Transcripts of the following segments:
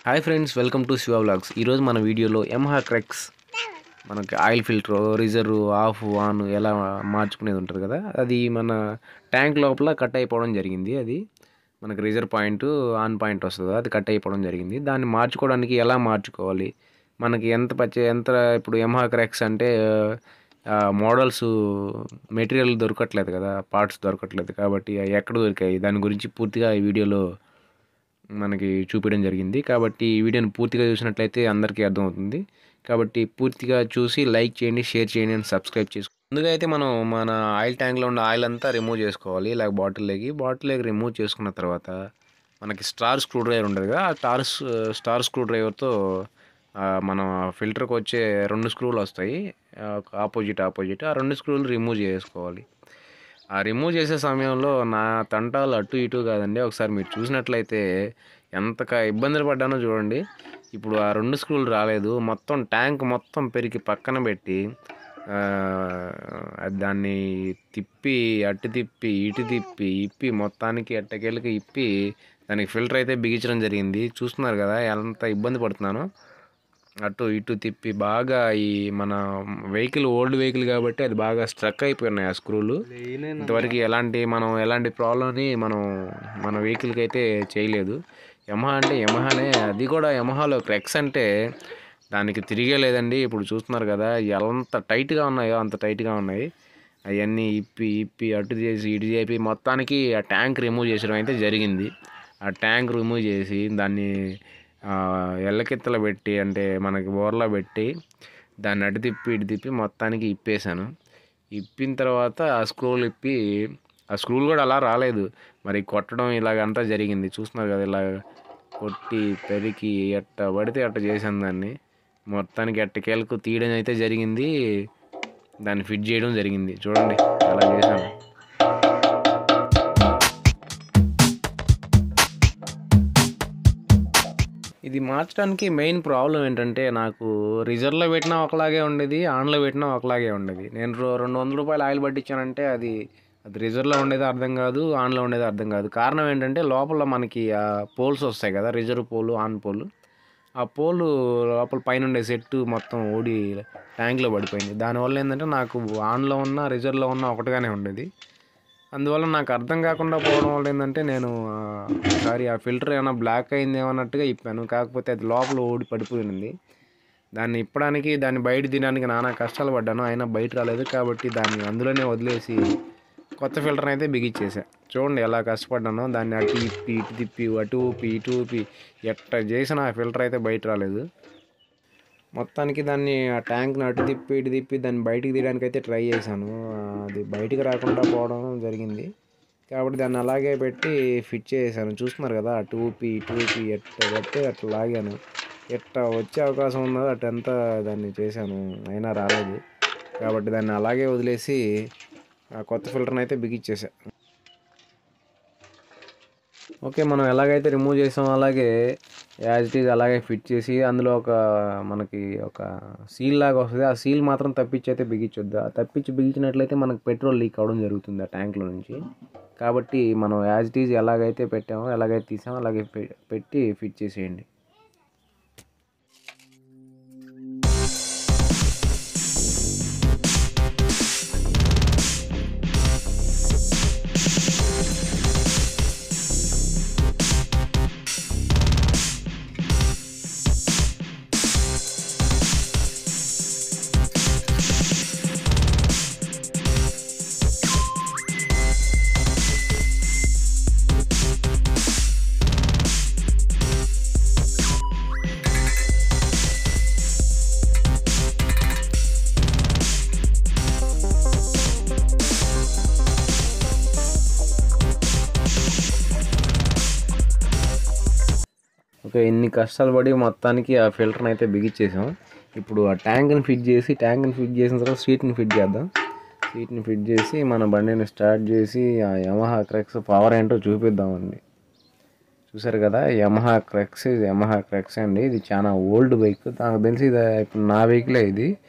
hi friends welcome to Shiva vlogs ఈరోజు మన వీడియోలో యమహా క్రెక్స్ మనకి oil filter reserve off on ఎలా మార్చుకునేది ఉంటుంది కదా అది మన ట్యాంక్ లోపల కట్ అయిపోవడం జరిగింది అది మనకి రిజర్వ్ పాయింట్ ఆన్ పాయింట్ వస్తుంది అది కట్ అయిపోవడం జరిగింది దాన్ని మార్చుకోవడానికి ఎలా మార్చుకోవాలి మనకి ఎంత పచ్చే ఎంత ఇప్పుడు యమహా క్రెక్స్ అంటే మోడల్స్ మెటీరియల్ దొరకట్లేదు కదా పార్ట్స్ దొరకట్లేదు కాబట్టి అవి ఎక్కడ దొరికాయి దాని గురించి పూర్తిగా ఈ వీడియోలో మనకి చూపించడం జరిగింది కాబట్టి ఈ వీడియోని పూర్తిగా చూసినట్లయితే అందరికీ అర్థమవుతుంది కాబట్టి పూర్తిగా చూసి లైక్ చేయండి షేర్ చేయండి అండ్ సబ్స్క్రైబ్ చేసుకోండి ముందుగా అయితే మనం మన ఆయిల్ ట్యాంక్లో ఉన్న ఆయిల్ అంతా రిమూవ్ చేసుకోవాలి లేక బాటిల్లోకి బాటిల్లోకి రిమూవ్ చేసుకున్న తర్వాత మనకి స్టార్ స్క్రూ డ్రైవర్ ఉంటుంది కదా ఆ స్టార్ స్టార్ స్క్రూ డ్రైవర్తో మన ఫిల్టర్కి వచ్చే రెండు స్క్రూలు వస్తాయి ఆపోజిట్ ఆపోజిట్ ఆ రెండు స్క్రూలు రిమూవ్ చేసుకోవాలి ఆ రిమూవ్ చేసే సమయంలో నా తంటాలు అటు ఇటు కాదండి ఒకసారి మీరు చూసినట్లయితే ఎంతగా ఇబ్బందులు పడ్డానో చూడండి ఇప్పుడు ఆ రెండు స్క్రూలు రాలేదు మొత్తం ట్యాంక్ మొత్తం పెరిగి పక్కన పెట్టి దాన్ని తిప్పి అటు తిప్పి ఇటు తిప్పి ఇప్పి మొత్తానికి ఎట్టకేళ్ళకి ఇప్పి దానికి ఫిల్టర్ అయితే బిగించడం జరిగింది చూస్తున్నారు కదా ఎంత ఇబ్బంది పడుతున్నాను అటు ఇటు తిప్పి బాగా ఈ మన వెహికల్ ఓల్డ్ వెహికల్ కాబట్టి అది బాగా స్ట్రక్ అయిపోయినాయి ఆ స్క్రూలు ఇంతవరకు ఎలాంటి మనం ఎలాంటి ప్రాబ్లమ్ని మనం మన వెహికల్కి అయితే చేయలేదు యమహా అంటే యమహానే అది కూడా యమహాలో క్రెక్స్ అంటే దానికి తిరిగే లేదండి ఇప్పుడు చూస్తున్నారు కదా ఎంత టైట్గా ఉన్నాయో అంత టైట్గా ఉన్నాయి అవన్నీ ఇప్పి ఇప్పి అటు చేసి ఇటు చేపి మొత్తానికి ఆ ట్యాంక్ రిమూవ్ చేసడం అయితే జరిగింది ఆ ట్యాంక్ రిమూవ్ చేసి దాన్ని ఎల్లకెత్తలో పెట్టి అంటే మనకి బోర్లో పెట్టి దాన్ని అటు తిప్పి ఇటు తిప్పి మొత్తానికి ఇప్పేశాను ఇప్పిన తర్వాత ఆ స్క్రూలు ఇప్పి ఆ స్క్రూలు కూడా అలా రాలేదు మరి కొట్టడం ఇలాగంతా జరిగింది చూస్తున్నారు కదా ఇలా కొట్టి పెరికి ఎట్ట పడితే అట్ట చేశాను దాన్ని మొత్తానికి ఎట్టకేలకు తీయడం అయితే జరిగింది దాన్ని ఫిట్ చేయడం జరిగింది చూడండి అలా చేశాను ఇది మార్చడానికి మెయిన్ ప్రాబ్లం ఏంటంటే నాకు రిజర్వ్లో పెట్టినా ఒకలాగే ఉండేది ఆన్లో పెట్టినా ఒకలాగే ఉండేది నేను రెండు వందల రూపాయలు ఆయిల్ పట్టించానంటే అది అది రిజర్వ్లో ఉండేది అర్థం కాదు ఆన్లో ఉండేది అర్థం కాదు కారణం ఏంటంటే లోపల మనకి ఆ పోల్స్ వస్తాయి కదా రిజర్వ్ పోలు ఆన్ పోలు ఆ పోలు లోపల పైన ఉండే సెట్ మొత్తం ఓడి ట్యాంక్లో పడిపోయింది దానివల్ల ఏంటంటే నాకు ఆన్లో ఉన్న రిజర్వ్లో ఉన్న ఒకటిగానే ఉండేది అందువల్ల నాకు అర్థం కాకుండా పోవడం వల్ల ఏంటంటే నేను ఒకసారి ఆ ఫిల్టర్ ఏమైనా బ్లాక్ అయింది అన్నట్టుగా ఇప్పాను కాకపోతే అది లోపల ఓడి పడిపోయింది దాన్ని ఇప్పడానికి దాన్ని బయట తినడానికి నానా కష్టాలు పడ్డాను అయినా బయట రాలేదు కాబట్టి దాన్ని అందులోనే వదిలేసి కొత్త ఫిల్టర్ని అయితే బిగించేసా చూడండి ఎలా కష్టపడ్డానో దాన్ని అటు ఇప్పి ఇటు తిప్పి అటు ఊపి ఇటు ఊపి ఎట్ట చేసిన ఆ ఫిల్టర్ అయితే బయట రాలేదు మొత్తానికి దాన్ని ఆ ట్యాంక్ని అటు తిప్పి ఇటు తిప్పి దాన్ని బయటికి తీయడానికి అయితే ట్రై చేశాను అది బయటికి రాకుండా పోవడం జరిగింది కాబట్టి దాన్ని అలాగే పెట్టి ఫిట్ చేసాను చూస్తున్నారు కదా అటు ఊపి ఇటు ఊపి ఎట్ట పడితే అట్లా లాగాను ఎట్ట వచ్చే అవకాశం ఉన్నదో అటు ఎంత దాన్ని చేశాను అయినా రాలేదు కాబట్టి దాన్ని అలాగే వదిలేసి ఆ కొత్త ఫిల్టర్ని అయితే బిగించేసా ఓకే మనం ఎలాగైతే రిమూవ్ చేసాం అలాగే యాజ్ ఇట్ ఈజ్ అలాగే ఫిట్ చేసి అందులో ఒక మనకి ఒక సీల్ లాగా వస్తుంది ఆ సీల్ మాత్రం తప్పించి అయితే బిగించొద్దు ఆ తప్పించి బిగించినట్లయితే మనకు పెట్రోల్ లీక్ అవడం జరుగుతుంది ఆ ట్యాంక్లో నుంచి కాబట్టి మనం యాజ్ ఇట్ ఈజ్ ఎలాగైతే పెట్టామో ఎలాగైతే తీసామో అలాగే పెట్టి ఫిట్ చేసేయండి ఓకే ఇన్ని కష్టాలు పడి మొత్తానికి ఆ ఫిల్టర్ని అయితే బిగించేసాం ఇప్పుడు ఆ ట్యాంక్ని ఫిట్ చేసి ట్యాంక్ని ఫిట్ చేసిన తర్వాత సీట్ని ఫిట్ చేద్దాం సీట్ని ఫిట్ చేసి మన బండిని స్టార్ట్ చేసి ఆ యమహా క్రెక్స్ పవర్ ఏంటో చూపిద్దామండి చూసారు కదా యమహా క్రెక్స్ ఇది యమహా క్రెక్స్ అండి ఇది చాలా ఓల్డ్ బైక్ నాకు తెలిసి ఇది ఇప్పుడు నా వెహికలే ఇది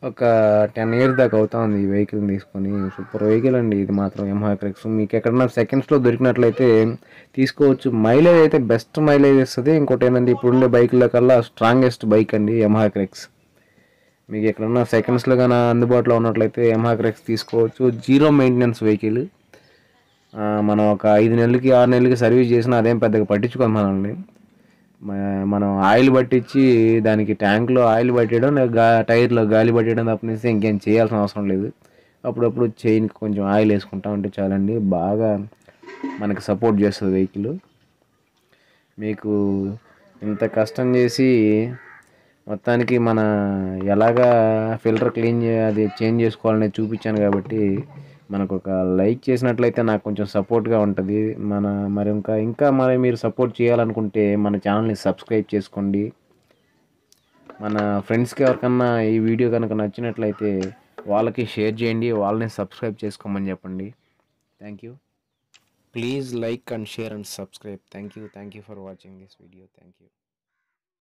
ఒక టెన్ ఇయర్స్ దాకా అవుతా ఉంది ఈ వెహికల్ తీసుకొని సూపర్ వెహికల్ అండి ఇది మాత్రం యమహా క్రెక్స్ మీకు ఎక్కడన్నా సెకండ్స్లో దొరికినట్లయితే తీసుకోవచ్చు మైలేజ్ అయితే బెస్ట్ మైలేజ్ ఇస్తుంది ఇంకోటి ఏంటంటే ఇప్పుడుండే బైకుల కల్లా స్ట్రాంగెస్ట్ బైక్ అండి యమహా క్రెక్స్ మీకు ఎక్కడన్నా సెకండ్స్లో కానీ అందుబాటులో ఉన్నట్లయితే యమహా క్రెక్స్ తీసుకోవచ్చు జీరో మెయింటెనెన్స్ వెహికల్ మనం ఒక ఐదు నెలలకి ఆరు నెలలకి సర్వీస్ చేసినా అదేం పెద్దగా పట్టించుకోదు మనల్ని మ- మనం ఆయిల్ పట్టించి దానికి ట్యాంక్లో ఆయిల్ పట్టేయడం లేదా గా టైర్లో గాలి పట్టేయడం తప్పనిస్తే ఇంకేం చేయాల్సిన అవసరం లేదు అప్పుడప్పుడు చైన్కి కొంచెం ఆయిల్ వేసుకుంటా ఉంటే చాలండి బాగా మనకి సపోర్ట్ చేస్తుంది వెహికల్ మీకు ఇంత కష్టం చేసి మొత్తానికి మన ఎలాగా ఫిల్టర్ క్లీన్ చే అది చేంజ్ చేసుకోవాలని చూపించాను కాబట్టి మనకు ఒక లైక్ చేసినట్లయితే నాకు కొంచెం సపోర్ట్గా ఉంటుంది మన మరి ఇంకా ఇంకా మరి మీరు సపోర్ట్ చేయాలనుకుంటే మన ఛానల్ని సబ్స్క్రైబ్ చేసుకోండి మన ఫ్రెండ్స్కి ఎవరికన్నా ఈ వీడియో కనుక నచ్చినట్లయితే వాళ్ళకి షేర్ చేయండి వాళ్ళని సబ్స్క్రైబ్ చేసుకోమని చెప్పండి thank you please like and share and subscribe thank you thank you for watching this video thank you